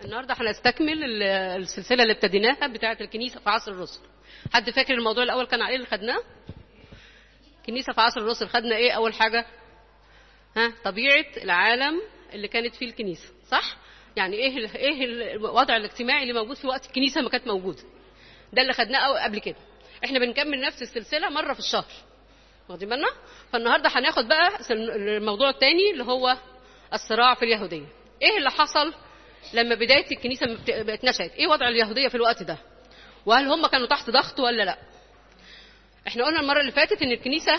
النهارده هنستكمل ال- السلسله اللي ابتديناها بتاعه الكنيسه في عصر الرسل حد فاكر الموضوع الاول كان عليه اللي خدناه كنيسه في عصر الرسل خدنا ايه اول حاجه ها طبيعه العالم اللي كانت فيه الكنيسه صح يعني ايه ال- ايه الوضع الاجتماعي اللي موجود في وقت الكنيسه ما كانت موجوده ده اللي خدناه أو- قبل كده احنا بنكمل نفس السلسله مره في الشهر واخدين بالنا فالنهارده هناخد بقى سل- الموضوع الثاني اللي هو الصراع في اليهوديه ايه اللي حصل لما بدايه الكنيسه ما بت- بقت نشأت ايه وضع اليهوديه في الوقت ده وهل هم كانوا تحت ضغط ولا لا احنا قلنا المره اللي فاتت ان الكنيسه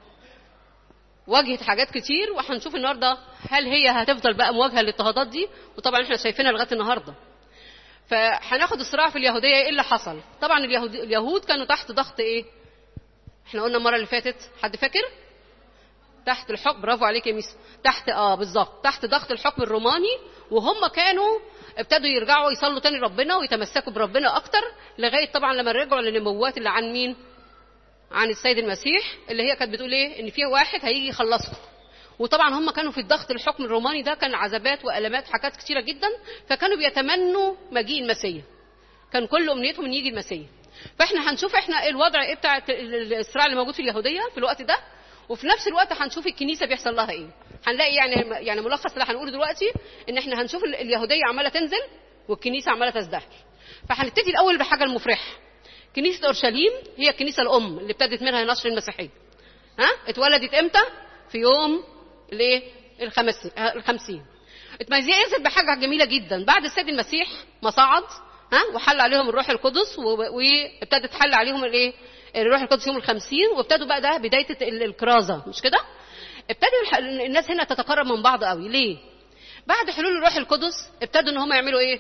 واجهت حاجات كتير وهنشوف النهارده هل هي هتفضل بقى مواجهه للاضطهادات دي وطبعا احنا شايفينها لغايه النهارده فهناخد الصراع في اليهوديه ايه اللي حصل طبعا اليهود اليهود كانوا تحت ضغط ايه احنا قلنا المره اللي فاتت حد فاكر تحت الحكم برافو عليك يا ميس تحت اه بالظبط تحت ضغط الحكم الروماني وهم كانوا ابتدوا يرجعوا يصلوا تاني ربنا ويتمسكوا بربنا اكتر لغايه طبعا لما رجعوا للنبوات اللي عن مين عن السيد المسيح اللي هي كانت بتقول ايه ان في واحد هيجي يخلصكم وطبعا هم كانوا في الضغط الحكم الروماني ده كان عذابات والامات حاجات كتيره جدا فكانوا بيتمنوا مجيء المسيح كان كل امنيتهم ان يجي المسيح فاحنا هنشوف احنا ايه الوضع ايه بتاع الصراع اللي موجود في اليهوديه في الوقت ده وفي نفس الوقت هنشوف الكنيسه بيحصل لها ايه هنلاقي يعني يعني ملخص اللي هنقوله دلوقتي ان احنا هنشوف ال- اليهوديه عماله تنزل والكنيسه عماله تزدهر فهنبتدي الاول بحاجه المفرحه كنيسه اورشليم هي الكنيسه الام اللي ابتدت منها نشر المسيحيه ها اتولدت امتى في يوم الايه الخمسين آه، الخمسين اتميزت بحاجه جميله جدا بعد السيد المسيح ما صعد ها وحل عليهم الروح القدس و- وابتدت تحل عليهم الايه الروح القدس يوم الخمسين وابتدوا بقى ده بدايه ال- الكرازه مش كده ابتدوا الح- الناس هنا تتقرب من بعض قوي ليه بعد حلول الروح القدس ابتدوا ان هم يعملوا ايه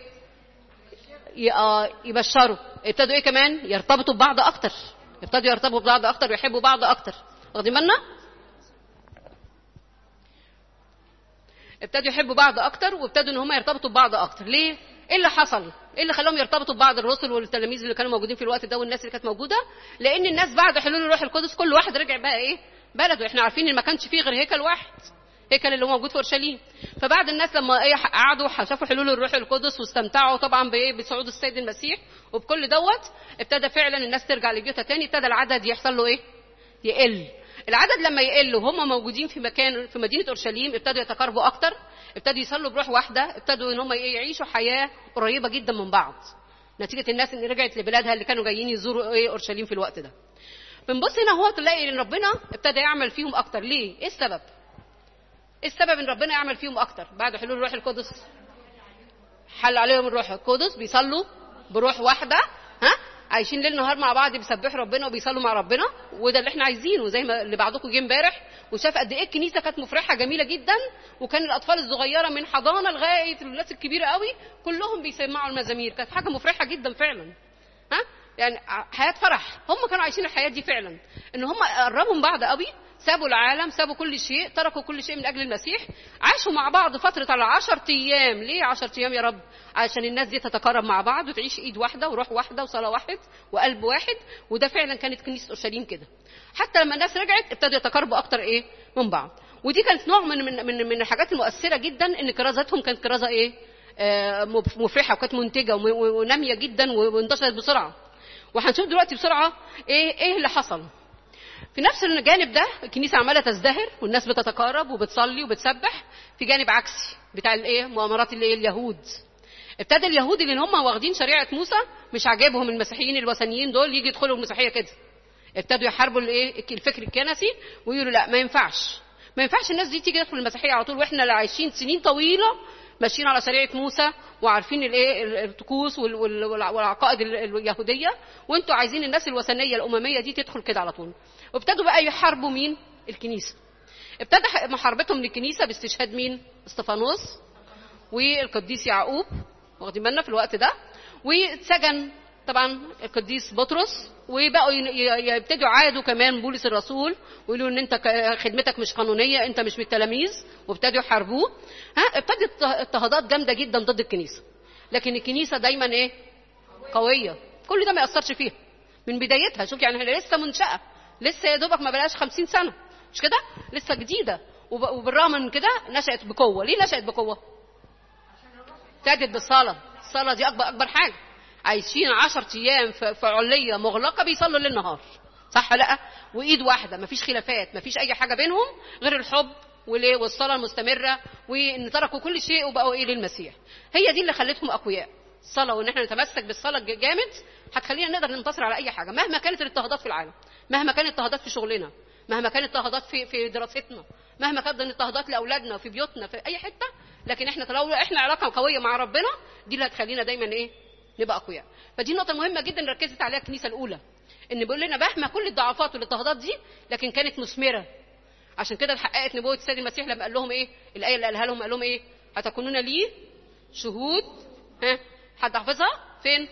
ي- آه، يبشروا ابتدوا ايه كمان يرتبطوا ببعض اكتر ابتدوا يرتبطوا ببعض اكتر ويحبوا بعض اكتر واخدين بالنا ابتدوا يحبوا بعض اكتر وابتدوا ان هم يرتبطوا ببعض اكتر ليه ايه اللي حصل ايه اللي خلاهم يرتبطوا ببعض الرسل والتلاميذ اللي كانوا موجودين في الوقت ده والناس اللي كانت موجوده لان الناس بعد حلول الروح القدس كل واحد رجع بقى ايه بلده احنا عارفين ان ما كانش فيه غير هيكل واحد هيكل اللي هو موجود في اورشليم فبعد الناس لما ايه قعدوا شافوا حلول الروح القدس واستمتعوا طبعا بايه بصعود السيد المسيح وبكل دوت ابتدى فعلا الناس ترجع لبيوتها تاني ابتدى العدد يحصل له ايه يقل العدد لما يقل وهم موجودين في مكان في مدينه اورشليم ابتدوا يتقاربوا اكتر ابتدوا يصلوا بروح واحده ابتدوا ان هم إيه يعيشوا حياه قريبه جدا من بعض نتيجه الناس اللي رجعت لبلادها اللي كانوا جايين يزوروا ايه اورشليم في الوقت ده بنبص هنا هو تلاقي ان ربنا ابتدى يعمل فيهم اكتر ليه ايه السبب ايه السبب ان ربنا يعمل فيهم اكتر بعد حلول الروح القدس حل عليهم الروح القدس بيصلوا بروح واحده ها عايشين ليل نهار مع بعض بيسبحوا ربنا وبيصلوا مع ربنا وده اللي احنا عايزينه زي ما اللي بعضكم جه امبارح وشاف قد ايه الكنيسه كانت مفرحه جميله جدا وكان الاطفال الصغيره من حضانه لغايه الناس الكبيره قوي كلهم بيسمعوا المزامير كانت حاجه مفرحه جدا فعلا ها يعني ع- حياه فرح هم كانوا عايشين الحياه دي فعلا ان هم قربوا من بعض قوي سابوا العالم سابوا كل شيء تركوا كل شيء من اجل المسيح عاشوا مع بعض فتره على عشر ايام ليه عشر ايام يا رب عشان الناس دي تتقرب مع بعض وتعيش ايد واحده وروح واحده وصلاه واحد وقلب واحد وده فعلا كانت كنيسه اورشليم كده حتى لما الناس رجعت ابتدوا يتقربوا اكتر ايه من بعض ودي كانت نوع من من من, من الحاجات المؤثره جدا ان كرازتهم كانت كرازه ايه آه، مف- مفرحه وكانت منتجه وم- وناميه جدا وانتشرت بسرعه وهنشوف دلوقتي بسرعه ايه ايه اللي حصل في نفس الجانب ده الكنيسه عماله تزدهر والناس بتتقارب وبتصلي وبتسبح في جانب عكسي بتاع الايه مؤامرات الايه اليهود ابتدى اليهود اللي هم واخدين شريعه موسى مش عاجبهم المسيحيين الوثنيين دول يجي يدخلوا المسيحيه كده ابتدوا يحاربوا الايه الفكر الكنسي ويقولوا لا ما ينفعش ما ينفعش الناس دي تيجي تدخل المسيحيه على طول واحنا اللي عايشين سنين طويله ماشيين على شريعه موسى وعارفين الايه ال- الطقوس وال- وال- والع- والعقائد ال- اليهوديه وانتوا عايزين الناس الوثنيه الامميه دي تدخل كده على طول وابتدوا بقى يحاربوا مين الكنيسه ابتدى ح- محاربتهم للكنيسه باستشهاد مين استفانوس والقديس يعقوب واخدين بالنا في الوقت ده واتسجن طبعا القديس بطرس وبقوا ين- ي- يبتدوا عادوا كمان بولس الرسول ويقولوا ان انت ك- خدمتك مش قانونيه انت مش من التلاميذ وابتدوا يحاربوه ها ابتدت اضطهادات جامده جدا ضد الكنيسه لكن الكنيسه دايما ايه قويه كل ده ما ياثرش فيها من بدايتها شوف يعني هي لسه منشاه لسه يا دوبك ما بلاش 50 سنه مش كده لسه جديده وب- وبالرغم من كده نشأت بقوه ليه نشأت بقوه ابتدت بالصلاه الصلاه دي اكبر اكبر حاجه عايشين 10 ايام في في عليه مغلقه بيصلوا ليل نهار صح لا وايد واحده مفيش خلافات مفيش اي حاجه بينهم غير الحب والايه والصلاه المستمره وان تركوا كل شيء وبقوا ايه للمسيح هي دي اللي خلتهم اقوياء الصلاه وان احنا نتمسك بالصلاه جامد هتخلينا نقدر ننتصر على اي حاجه مهما كانت الاضطهادات في العالم مهما كانت اضطهادات في شغلنا مهما كانت اضطهادات في في دراستنا مهما كانت اضطهادات لاولادنا في بيوتنا في اي حته لكن احنا لو احنا علاقه قويه مع ربنا دي اللي هتخلينا دايما ايه نبقى اقوياء فدي نقطه مهمه جدا ركزت عليها الكنيسه الاولى ان بيقول لنا مهما كل الضعفات والاضطهادات دي لكن كانت مثمره عشان كده اتحققت نبوه السيد المسيح لما قال لهم ايه الايه اللي قالها لهم قال لهم ايه هتكونون لي شهود ها حد حافظها فين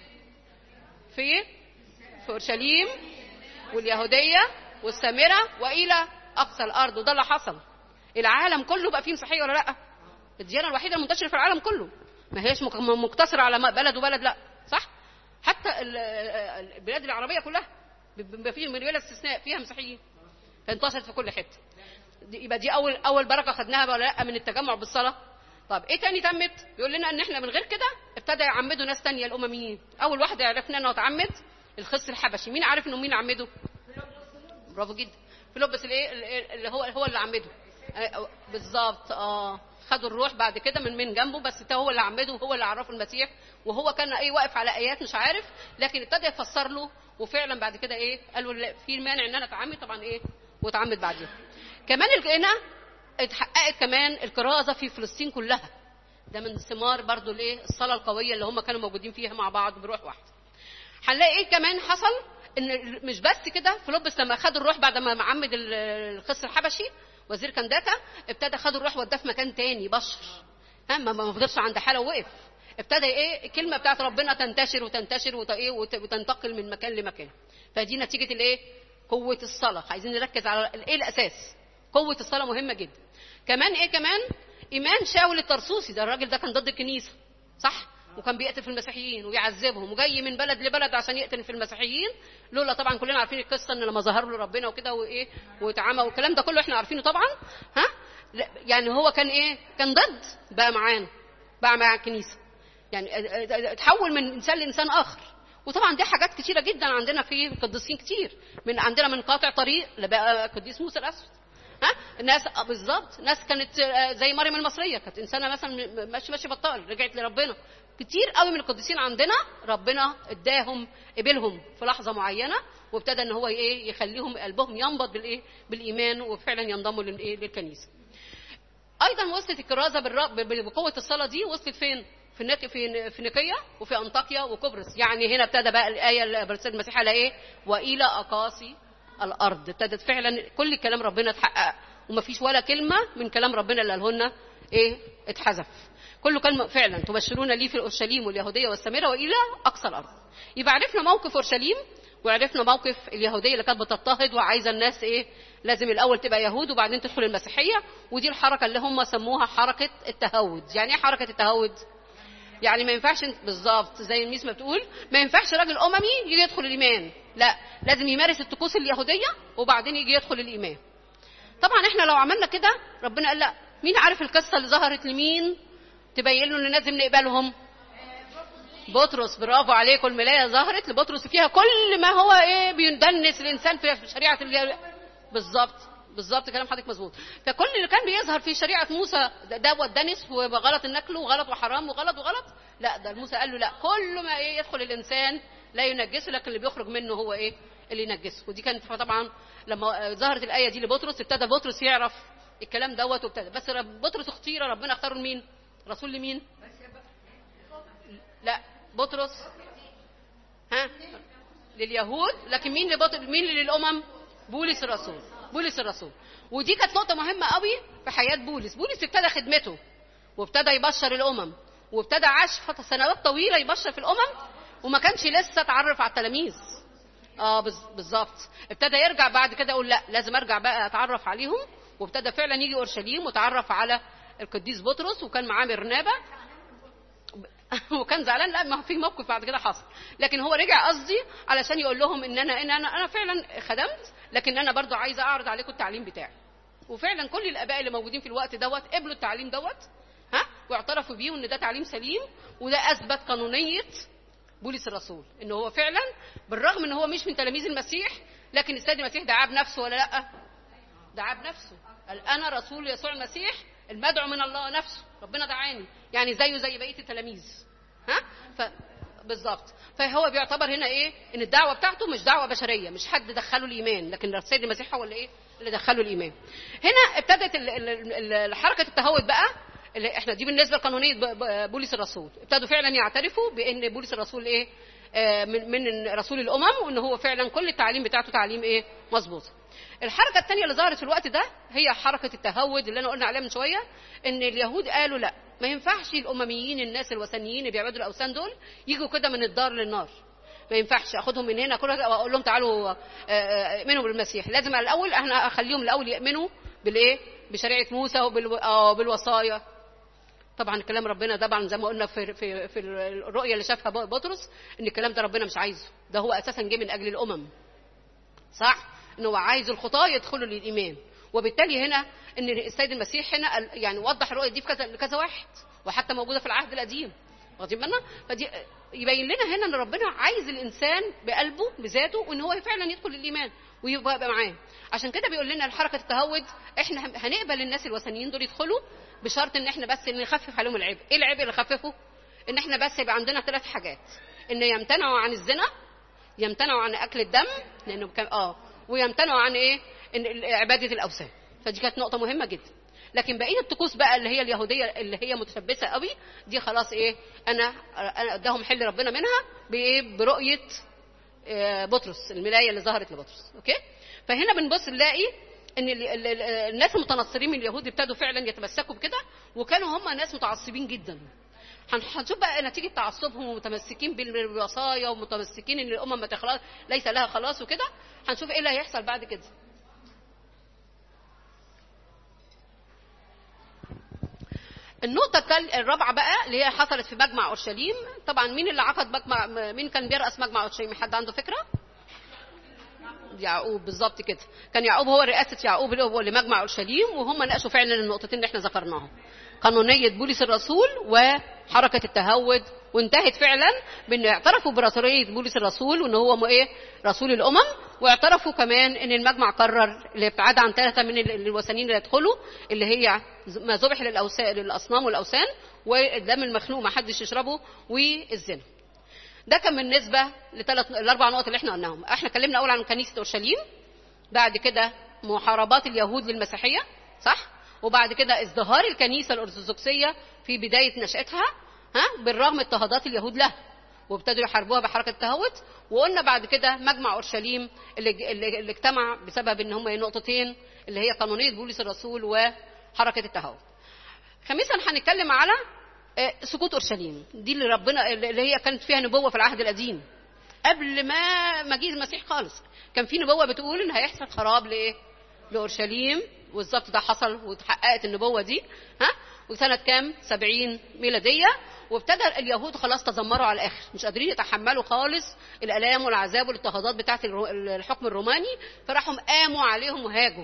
في في اورشليم واليهوديه والسامره والى اقصى الارض وده اللي حصل العالم كله بقى فيه مسيحيه ولا لا الديانه الوحيده المنتشره في العالم كله ما هيش مك- مقتصره على بلد وبلد لا صح حتى ال- البلاد العربيه كلها بيبقى فيه من بلا استثناء فيها مسيحيين فانتشرت في كل حته دي يبقى دي اول اول بركه خدناها ولا لا من التجمع بالصلاه طب ايه تاني تمت بيقول لنا ان احنا من غير كده ابتدى يعمدوا ناس تانية الامميين اول واحده عرفنا انه اتعمد الخص الحبشي مين عارف انه مين عمده برافو جدا فيلبس الايه اللي هو هو اللي عمده آه، بالظبط اه خدوا الروح بعد كده من من جنبه بس ده هو اللي عمده وهو اللي عرفه المسيح وهو كان ايه واقف على ايات مش عارف لكن ابتدى يفسر له وفعلا بعد كده ايه قالوا لا، في مانع ان انا اتعمد طبعا ايه واتعمد بعديها كمان الج- هنا اتحققت كمان الكرازه في فلسطين كلها ده من ثمار برضو الايه الصلاه القويه اللي هم كانوا موجودين فيها مع بعض بروح واحده هنلاقي ايه كمان حصل ان مش بس كده فيلبس لما خد الروح بعد ما معمد ال- الخص الحبشي وزير كنداكا ابتدى خد الروح وداه في مكان تاني بشر ها ما ما فضلش عند حاله ووقف ابتدى ايه الكلمه بتاعت ربنا تنتشر وتنتشر وت- إيه وت- وتنتقل من مكان لمكان فدي نتيجه الايه قوه الصلاه عايزين نركز على ايه الاساس قوه الصلاه مهمه جدا كمان ايه كمان ايمان شاول الترسوسي ده الراجل ده كان ضد الكنيسه صح وكان بيقتل في المسيحيين ويعذبهم وجاي من بلد لبلد عشان يقتل في المسيحيين لولا طبعا كلنا عارفين القصه ان لما ظهر له ربنا وكده وايه واتعمى والكلام ده كله احنا عارفينه طبعا ها لا، يعني هو كان ايه كان ضد بقى معانا بقى مع الكنيسه يعني اه- اه- اتحول من انسان لانسان اخر وطبعا دي حاجات كتيره جدا عندنا في قديسين كتير من عندنا من قاطع طريق لبقى قديس موسى الاسود ها الناس آه، بالظبط ناس كانت آه، زي مريم المصريه كانت انسانه مثلا م- ماشي ماشي بطال رجعت لربنا كتير قوي من القديسين عندنا ربنا اداهم قبلهم في لحظه معينه وابتدى ان هو ايه يخليهم قلبهم ينبض بالايه بالايمان وفعلا ينضموا للايه للكنيسه ايضا وصلت الكرازه بالر- ب- بقوه الصلاه دي وصلت فين في نك... في في نيقيا وفي انطاكيا وقبرص يعني هنا ابتدى بقى الايه اللي برسل المسيح على ايه والى اقاصي الارض ابتدت فعلا كل كلام ربنا اتحقق ومفيش ولا كلمه من كلام ربنا اللي قاله لنا ايه اتحذف كله كان فعلا تبشرون لي في اورشليم واليهوديه والسامره والى اقصى الارض يبقى عرفنا موقف اورشليم وعرفنا موقف اليهوديه اللي كانت بتضطهد وعايزه الناس ايه لازم الاول تبقى يهود وبعدين تدخل المسيحيه ودي الحركه اللي هم سموها حركه التهود يعني ايه حركه التهود يعني ما ينفعش انت- بالظبط زي الميس ما بتقول ما ينفعش راجل اممي يجي يدخل الايمان لا لازم يمارس الطقوس اليهوديه وبعدين يجي يدخل الايمان طبعا احنا لو عملنا كده ربنا قال لا مين عارف القصه اللي ظهرت لمين تبين له ان لازم نقبلهم بطرس برافو عليكم الملايه ظهرت لبطرس فيها كل ما هو ايه بيدنس الانسان في شريعه ال... بالظبط بالظبط كلام حضرتك مظبوط فكل اللي كان بيظهر في شريعه موسى ده- دوت دنس وغلط النكل وغلط وحرام وغلط وغلط لا ده موسى قال له لا كل ما ايه يدخل الانسان لا ينجسه لكن اللي بيخرج منه هو ايه اللي ينجسه ودي كانت طبعا لما آه، ظهرت الايه دي لبطرس ابتدى بطرس يعرف الكلام دوت وابتدى بس رب- بطرس اختير ربنا اختاره لمين رسول لمين لا بطرس ها لليهود لكن مين لبط... مين اللي للامم بولس الرسول بولس الرسول ودي كانت نقطه مهمه قوي في حياه بولس بولس ابتدى خدمته وابتدى يبشر الامم وابتدى عاش فتره سنوات طويله يبشر في الامم وما كانش لسه اتعرف على التلاميذ اه بز- بالظبط ابتدى يرجع بعد كده يقول لا لازم ارجع بقى اتعرف عليهم وابتدى فعلا يجي اورشليم وتعرف على القديس بطرس وكان معاه برنابا وكان زعلان لا ما في موقف بعد كده حصل لكن هو رجع قصدي علشان يقول لهم ان انا ان انا انا فعلا خدمت لكن انا برضو عايزه اعرض عليكم التعليم بتاعي وفعلا كل الاباء اللي موجودين في الوقت دوت قبلوا التعليم دوت ها واعترفوا بيه وان ده تعليم سليم وده اثبت قانونيه بولس الرسول ان هو فعلا بالرغم ان هو مش من تلاميذ المسيح لكن السيد المسيح دعاه بنفسه ولا لا دعاه بنفسه قال انا رسول يسوع المسيح المدعو من الله نفسه ربنا دعاني يعني زيه زي بقيه التلاميذ ها ف بالظبط فهو بيعتبر هنا ايه ان الدعوه بتاعته مش دعوه بشريه مش حد دخله الايمان لكن السيد المسيح هو اللي ايه اللي دخله الايمان هنا ابتدت ال- ال- ال- حركه التهود بقى اللي احنا دي بالنسبه لقانونيه ب- ب- بولس الرسول ابتدوا فعلا يعترفوا بان بولس الرسول ايه آه، من من رسول الامم وان هو فعلا كل التعليم بتاعته تعليم ايه مظبوط الحركه الثانيه اللي ظهرت في الوقت ده هي حركه التهود اللي انا قلنا عليها من شويه ان اليهود قالوا لا ما ينفعش الامميين الناس الوثنيين اللي بيعبدوا الاوثان دول يجوا كده من الدار للنار ما ينفعش اخدهم من هنا كل واقول لهم تعالوا آه، آه، امنوا بالمسيح لازم على الاول احنا اخليهم الاول يؤمنوا بالايه بشريعه موسى وبالوصايا طبعا كلام ربنا طبعا زي ما قلنا في في في الرؤيه اللي شافها بطرس ان الكلام ده ربنا مش عايزه ده هو اساسا جه من اجل الامم صح ان هو عايز الخطاه يدخلوا للايمان وبالتالي هنا ان السيد المسيح هنا قال- يعني وضح الرؤيه دي في كذا لكذا واحد وحتى موجوده في العهد القديم واخدين بالنا فدي يبين لنا هنا ان ربنا عايز الانسان بقلبه بذاته وان هو فعلا يدخل الايمان ويبقى يبقى معاه عشان كده بيقول لنا حركه التهود احنا هن- هنقبل الناس الوثنيين دول يدخلوا بشرط ان احنا بس نخفف عليهم العبء ايه العبء اللي خففه ان احنا بس يبقى عندنا ثلاث حاجات ان يمتنعوا عن الزنا يمتنعوا عن اكل الدم لانه كان اه ويمتنعوا عن ايه ان ال- عباده الاوثان فدي كانت نقطه مهمه جدا لكن بقيه الطقوس بقى اللي هي اليهوديه اللي هي متشبثه قوي دي خلاص ايه انا انا اداهم حل ربنا منها بايه برؤيه آه، بطرس الملايه اللي ظهرت لبطرس اوكي فهنا بنبص نلاقي ان ال- ال- ال- الناس المتنصرين من اليهود ابتدوا فعلا يتمسكوا بكده وكانوا هم ناس متعصبين جدا هن- هنشوف بقى نتيجه تعصبهم ومتمسكين بالوصايا ومتمسكين ان الامم ما تخلص ليس لها خلاص وكده هنشوف ايه اللي هيحصل بعد كده النقطة التال- الرابعة بقى اللي هي حصلت في مجمع أورشليم، طبعا مين اللي عقد مجمع مين كان بيرأس مجمع أورشليم؟ حد عنده فكرة؟ يعقوب بالظبط كده، كان يعقوب هو رئاسة يعقوب اللي هو لمجمع أورشليم وهم ناقشوا فعلا النقطتين اللي احنا ذكرناهم. قانونية بولس الرسول وحركة التهود وانتهت فعلا بان اعترفوا برسولية بولس الرسول وان هو م- ايه رسول الامم واعترفوا كمان ان المجمع قرر الابتعاد عن ثلاثة من ال- الوثنيين اللي يدخلوا اللي هي ز- ما ذبح للأوثان للاصنام والاوثان والدم المخنوق ما حدش يشربه والزنا. ده كان بالنسبة لثلاث الأربع نقط اللي احنا قلناهم، احنا اتكلمنا أول عن كنيسة أورشليم، بعد كده محاربات اليهود للمسيحية، صح؟ وبعد كده ازدهار الكنيسة الأرثوذكسية في بداية نشأتها، ها؟ بالرغم اضطهادات اليهود لها. وابتدوا يحاربوها بحركة التهوت، وقلنا بعد كده مجمع أورشليم اللي, اللي, اللي اجتمع بسبب ان هم نقطتين اللي هي قانونية بولس الرسول وحركة التهوت. خامسا هنتكلم على آه، سقوط اورشليم دي اللي ربنا اللي هي كانت فيها نبوه في العهد القديم قبل ما مجيء المسيح خالص كان في نبوه بتقول ان هيحصل خراب لايه لاورشليم والظبط ده حصل واتحققت النبوه دي ها وسنه كام 70 ميلاديه وابتدى اليهود خلاص تذمروا على الاخر مش قادرين يتحملوا خالص الالام والعذاب والاضطهادات بتاعه الرو- الحكم الروماني فراحوا قاموا عليهم وهاجوا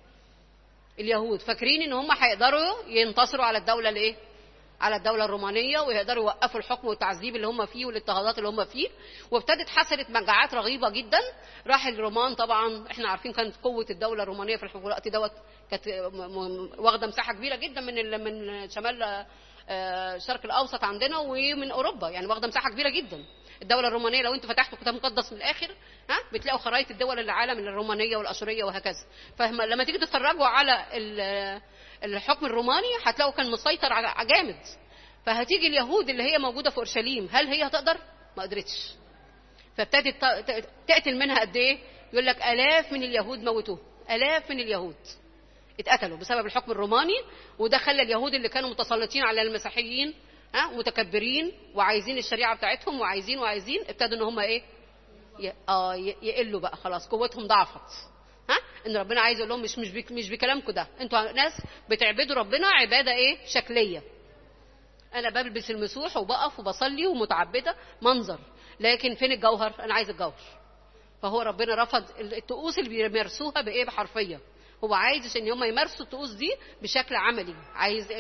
اليهود فاكرين ان هم هيقدروا ينتصروا على الدوله الايه على الدولة الرومانية ويقدروا يوقفوا الحكم والتعذيب اللي هم فيه والاضطهادات اللي هم فيه وابتدت حصلت مجاعات رغيبة جدا راح الرومان طبعا احنا عارفين كانت قوة الدولة الرومانية في الوقت دوت كانت م- م- واخدة مساحة كبيرة جدا من ال- من شمال آه، الشرق الأوسط عندنا ومن أوروبا يعني واخدة مساحة كبيرة جدا الدولة الرومانية لو انتوا فتحتوا كتاب مقدس من الآخر ها بتلاقوا خرائط الدول العالم الرومانية والأشورية وهكذا فلما تيجي تتفرجوا على ال- الحكم الروماني هتلاقوا كان مسيطر على على جامد فهتيجي اليهود اللي هي موجوده في اورشليم هل هي هتقدر ما قدرتش فابتدت ت- ت- تقتل منها قد ايه يقول لك الاف من اليهود موتوه الاف من اليهود اتقتلوا بسبب الحكم الروماني وده خلى اليهود اللي كانوا متسلطين على المسيحيين ها متكبرين وعايزين الشريعه بتاعتهم وعايزين وعايزين ابتدوا ان هم ايه ي- اه ي- يقلوا بقى خلاص قوتهم ضعفت ها ان ربنا عايز يقول لهم مش مش بك مش بكلامكم ده انتوا ناس بتعبدوا ربنا عباده ايه شكليه انا بلبس المسوح وبقف وبصلي ومتعبده منظر لكن فين الجوهر انا عايز الجوهر فهو ربنا رفض الطقوس اللي بيمارسوها بايه بحرفيه هو عايز عشان هم يمارسوا الطقوس دي بشكل عملي عايز ايه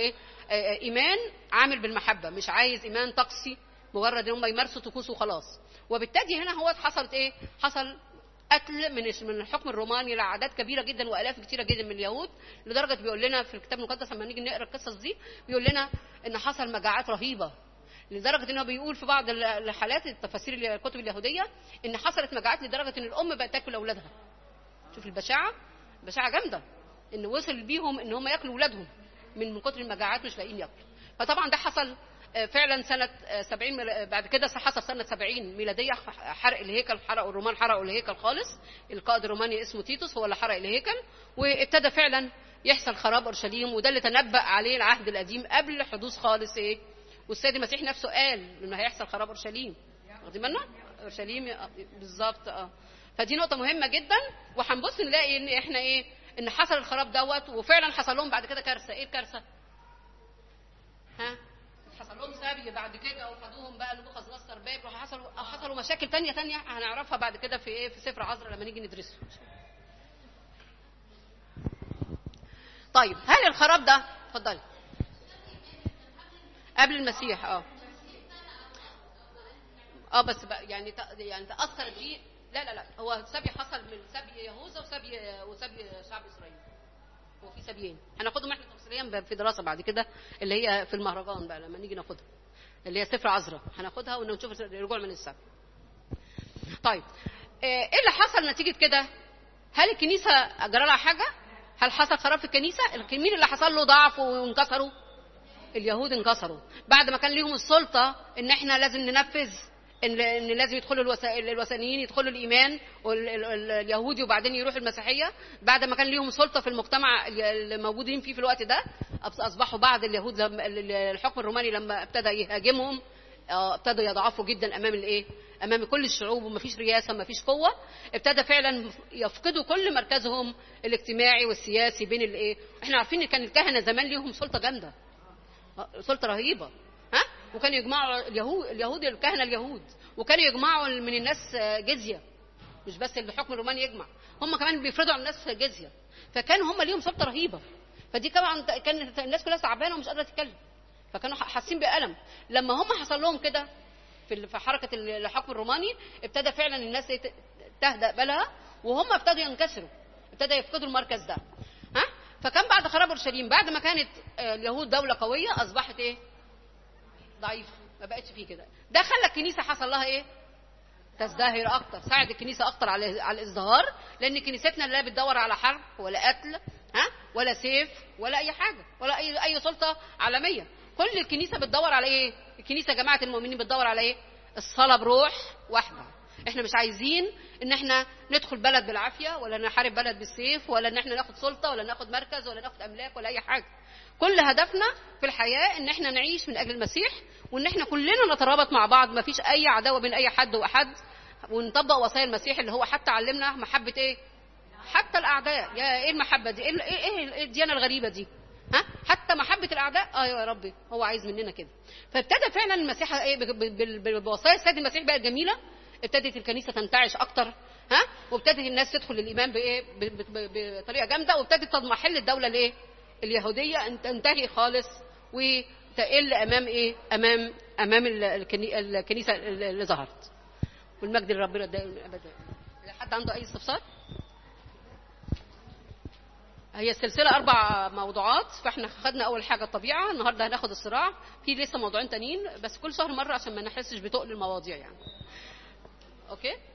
آه، ايمان عامل بالمحبه مش عايز ايمان طقسي مجرد ان هم يمارسوا طقوس وخلاص وبالتالي هنا هو حصلت ايه حصل قتل من من الحكم الروماني لاعداد كبيره جدا والاف كثيره جدا من اليهود لدرجه بيقول لنا في الكتاب المقدس لما نيجي نقرا القصص دي بيقول لنا ان حصل مجاعات رهيبه لدرجه انه بيقول في بعض الحالات التفاسير الكتب اليهوديه ان حصلت مجاعات لدرجه ان الام بقت تاكل اولادها شوف البشاعه بشاعه جامده ان وصل بيهم ان هم ياكلوا اولادهم من من كتر المجاعات مش لاقيين ياكلوا فطبعا ده حصل آه، فعلا سنة آه، 70 ميلا- بعد كده حصل سنة 70 ميلادية حرق الهيكل حرقوا الرومان حرقوا الهيكل خالص القائد الروماني اسمه تيتوس هو اللي حرق الهيكل وابتدى فعلا يحصل خراب اورشليم وده اللي تنبأ عليه العهد القديم قبل حدوث خالص ايه والسيد المسيح نفسه قال انه هيحصل خراب اورشليم واخدين بالنا اورشليم آه، بالظبط اه فدي نقطة مهمة جدا وهنبص نلاقي ان احنا ايه ان حصل الخراب دوت وفعلا حصل لهم بعد كده كارثة ايه الكارثة؟ ها حصل لهم سبي بعد كده وخدوهم بقى نبوخذ نصر باب وحصلوا حصلوا مشاكل تانية تانية هنعرفها بعد كده في ايه في سفر عذراء لما نيجي ندرسه طيب هل الخراب ده اتفضلي قبل المسيح اه اه بس بقى يعني تأ- يعني تاثر بيه لا لا لا هو سبي حصل من سبي يهوذا وسبي وسبي شعب اسرائيل هو في سبيين هناخدهم احنا تفصيليا ب- في دراسه بعد كده اللي هي في المهرجان بقى لما نيجي ناخدها اللي هي سفر عذراء هناخدها ونشوف الرجوع من السبي طيب آه، ايه اللي حصل نتيجه كده هل الكنيسه جرى لها حاجه هل حصل خراب في الكنيسه مين اللي حصل له ضعف وانكسروا اليهود انكسروا بعد ما كان ليهم السلطه ان احنا لازم ننفذ ان ان لازم يدخلوا الوثا- الوثنيين يدخلوا الايمان واليهودي وبعدين يروحوا المسيحيه بعد ما كان ليهم سلطه في المجتمع اللي موجودين فيه في الوقت ده أص- اصبحوا بعض اليهود لما الحكم الروماني لما ابتدى يهاجمهم آه، ابتدوا يضعفوا جدا امام الايه امام كل الشعوب ومفيش رياسه مفيش قوه ابتدى فعلا يفقدوا كل مركزهم الاجتماعي والسياسي بين الايه احنا عارفين ان كان الكهنه زمان ليهم سلطه جامده سلطه رهيبه ها وكانوا يجمعوا اليهود اليهود الكهنه اليهود وكانوا يجمعوا من الناس جزيه مش بس الحكم الروماني يجمع هم كمان بيفرضوا على الناس جزيه فكانوا هم ليهم سلطه رهيبه فدي طبعا كان الناس كلها تعبانه ومش قادره تتكلم فكانوا حاسين بألم لما هم حصل لهم كده في في حركه الحكم الروماني ابتدى فعلا الناس ت- تهدأ بالها وهم ابتدوا ينكسروا ابتدى يفقدوا المركز ده ها فكان بعد خراب اورشليم بعد ما كانت آه، اليهود دوله قويه اصبحت ايه ضعيفه ما بقتش فيه كده ده خلى الكنيسه حصل لها ايه تزدهر اكتر ساعد الكنيسه اكتر على على الازدهار لان كنيستنا لا بتدور على حرب ولا قتل ها ولا سيف ولا اي حاجه ولا اي اي سلطه عالميه كل الكنيسه بتدور على ايه الكنيسه جماعه المؤمنين بتدور على ايه الصلاه بروح واحده احنا مش عايزين ان احنا ندخل بلد بالعافيه ولا نحارب بلد بالسيف ولا ان احنا ناخد سلطه ولا ناخد مركز ولا ناخد املاك ولا اي حاجه كل هدفنا في الحياه ان احنا نعيش من اجل المسيح وان احنا كلنا نترابط مع بعض ما فيش اي عداوه بين اي حد واحد ونطبق وصايا المسيح اللي هو حتى علمنا محبه ايه حتى الاعداء يا ايه المحبه دي ايه ايه إيه الديانه الغريبه دي ها حتى محبه الاعداء ايوه يا ربي هو عايز مننا كده فابتدى فعلا المسيح ايه ب- ب- ب- بوصايا السيد المسيح بقت جميله ابتدت الكنيسه تنتعش اكتر ها وابتدت الناس تدخل الايمان بايه ب- ب- ب- بطريقه جامده وابتدت تضمحل الدوله الايه اليهوديه ان تنتهي خالص وتقل امام ايه امام امام ال- الكني- الكنيسه اللي ظهرت والمجد لربنا دائما ابدا حد عنده اي استفسار هي السلسلة أربع موضوعات فإحنا خدنا أول حاجة الطبيعة النهاردة هناخد الصراع في لسه موضوعين تانيين بس كل شهر مرة عشان ما نحسش بتقل المواضيع يعني أوكي